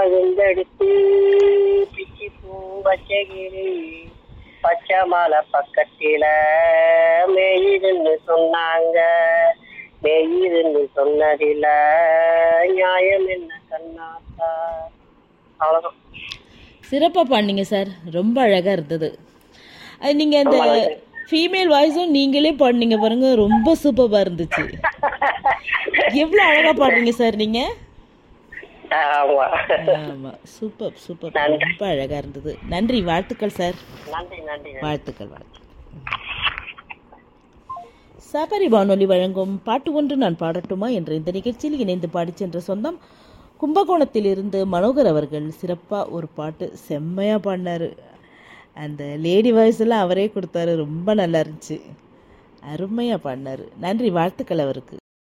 விழுந்தெடுத்து பிச்சி பூ வச்சகிரி பச்சை மலை பக்கத்தில மேயிருன்னு சொன்னாங்க மேயிருன்னு சொன்னதில நியாயம் என்ன கண்ணாத்தா அவ்வளவுதான் சிறப்பாக பாடினீங்க சார் ரொம்ப அழகாக இருந்தது அது நீங்கள் அந்த ஃபீமேல் வாய்ஸும் நீங்களே பாடினீங்க பாருங்க ரொம்ப சூப்பராக இருந்துச்சு எவ்வளோ அழகாக பாடுறீங்க சார் நீங்கள் ஆமா ஆமாம் சூப்பர் சூப்பர் ரொம்ப அழகாக இருந்தது நன்றி வாழ்த்துக்கள் சார் நன்றி நன்றி வாழ்த்துக்கள் வாழ்த்துக்கள் சபரி வானொலி வழங்கும் பாட்டு ஒன்று நான் பாடட்டுமா என்ற இந்த நிகழ்ச்சியில் இணைந்து பாடிச் சென்ற சொந்தம் கும்பகோணத்திலிருந்து மனோகர் அவர்கள் சிறப்பாக ஒரு பாட்டு செம்மையாக பாடினாரு அந்த லேடி வாய்ஸ் எல்லாம் அவரே கொடுத்தாரு ரொம்ப நல்லா இருந்துச்சு அருமையாக பாடினாரு நன்றி வாழ்த்துக்கள் அவருக்கு